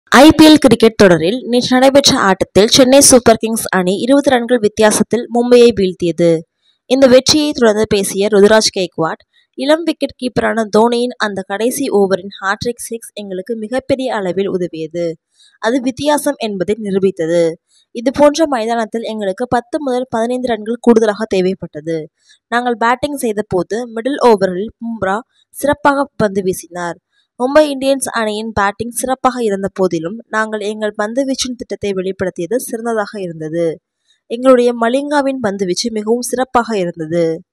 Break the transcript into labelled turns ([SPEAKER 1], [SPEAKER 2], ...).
[SPEAKER 1] IPL cricket தொடரில் நேற்று நடைபெற்ற ஆட்டத்தில் சென்னை சூப்பர் கிங்ஸ் அணி இருபது ரன்கள் வித்தியாசத்தில் மும்பையை வீழ்த்தியது. இந்த வெற்றியை தொடர்ந்து பேசிய ருதுராஜ் கெய்க்வாட், இளம் விக்கெட் கீப்பரான தோனியின் அந்த கடைசி ஓவரின் ஹாட்ரிக் சிக்ஸ் எங்களுக்கு மிகப்பெரிய அளவில் உதவியது. அது வித்தியாசம் என்பதை நிரூபித்தது. இதுபோன்ற மைதானத்தில் எங்களுக்கு பத்து முதல் பதினைந்து ரன்கள் கூடுதலாக தேவைப்பட்டது. நாங்கள் பேட்டிங் செய்த போது மிடில் ஓவர்களில் பும்ரா சிறப்பாக பந்து வீசினார். மும்பை இந்தியன்ஸ் அணியின் பேட்டிங் சிறப்பாக இருந்த போதிலும் நாங்கள் எங்கள் பந்துவீச்சின் திட்டத்தை வெளிப்படுத்தியது சிறந்ததாக இருந்தது. எங்களுடைய மலிங்காவின் பந்துவீச்சு மிகவும் சிறப்பாக இருந்தது.